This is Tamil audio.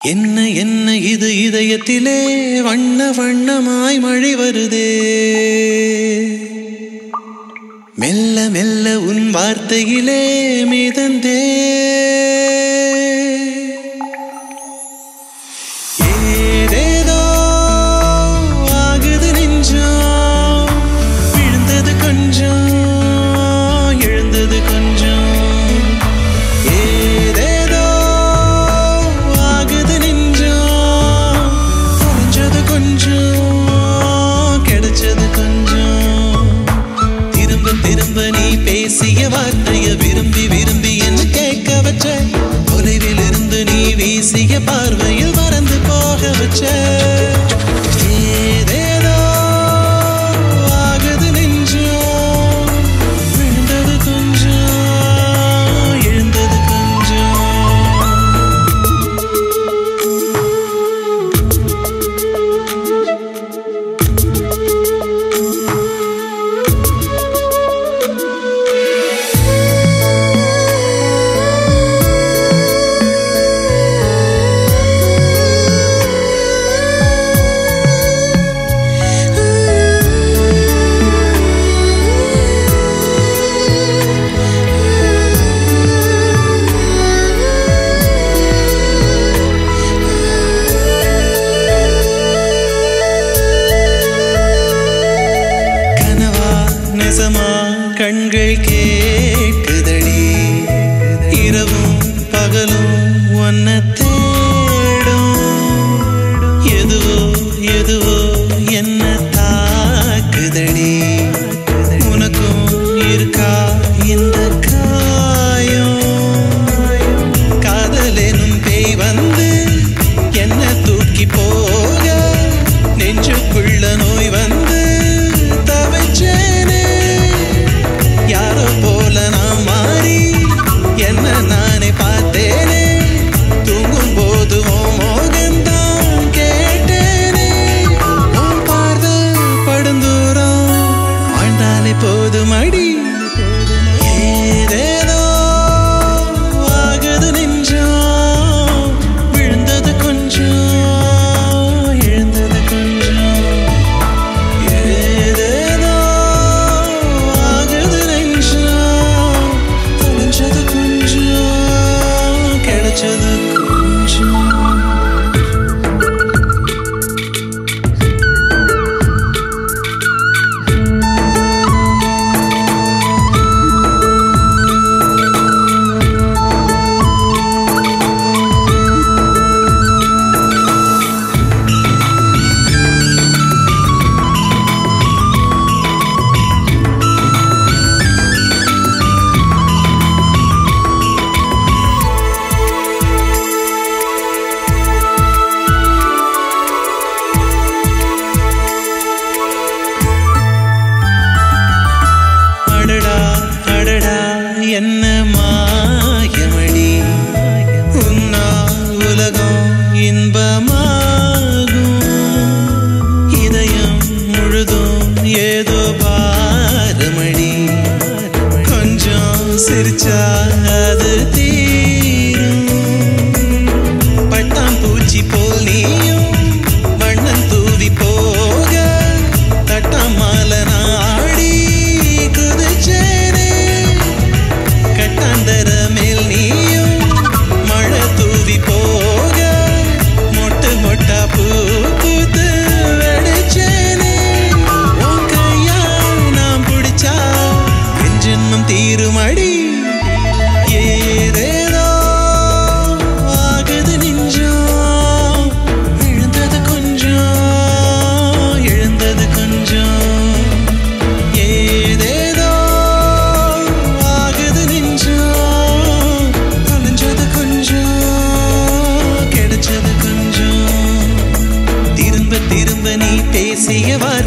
என்ன என்ன இது இதயத்திலே வண்ண வண்ணமாய் மழை வருதே மெல்ல மெல்ல உன் வார்த்தையிலே மிதந்தே ஏதேதோ ஆகுது நெஞ்சம் விழுந்தது கொஞ்சம் எழுந்தது கொஞ்சம் ஏதேதோ ஆகுது நெஞ்சம் தொலைஞ்சது கொஞ்சம் கிடைச்சது கொஞ்சம் திரும்ப திரும்ப நீ பேசிய வார்த்தைய விரும்பி விரும்பி என்ன கேட்க வச்ச தொலைவில் இருந்து நீ வீசிய பார்வையில் மறந்து போக வச்ச ஏதேதோ ஆகுது நெஞ்சம் விழுந்தது கொஞ்சம் எழுந்தது கொஞ்சம் கனவா நெசமா கண்கள் கேட்குதடி இரவும் பகலும் ஒன்ன தேடும் எதுவோ எதுவோ என்ன தாக்குதடி உனக்கும் இருக்கா இந்த காயம் காதலெனும் பேய் வந்து என்ன தூக்கி போக நெஞ்சுக்குள்ள நோய் வந்து தவிச்சேனே யாரோ போல நான் மாறி என்ன நானே பார்த்தேனே தூங்கும் போது உன் மோகம்தான் கேட்டேனே உன் பார்வை படுந்தூரம் ஆண்டாலே போதும் அடி ஏதேதோ ஆகுது நெஞ்சம் விழுந்தது கொஞ்சம் எழுந்தது கொஞ்சம் ஏதேதோ ஆகுது நெஞ்சம் தொலைஞ்சது கொஞ்சம் கிடைச்சது கொஞ்சம் அடடா அடடா என்ன மாயமணி உன்னா உலகம் இன்பமாகும் இதயம் முழுதும் ஏதோ பாரமணி கொஞ்சம் சிரிச்சா அது தீரும் பட்டாம்பூச்சி போல் நீயும் வண்ணம் தூவி போக தட்டமால நாடி குதிச்சேனே கட்டாந்தர மேல் நீயும் மழை தூவி போக மொட்டு மொட்டா பூ பூத்து வெடிச்சேனே உன் கையால் நான் பிடிச்சா என் ஜென்மம் தீருமடி ஏதேதோ ஆகுது நெஞ்சம் விழுந்தது கொஞ்சம் எழுந்தது கொஞ்சம் ஏதேதோ ஆகுது நெஞ்சம் தொலைஞ்சது கொஞ்சம் கிடைச்சது கொஞ்சம் திரும்ப திரும்ப நீ பேசிய வார்த்தை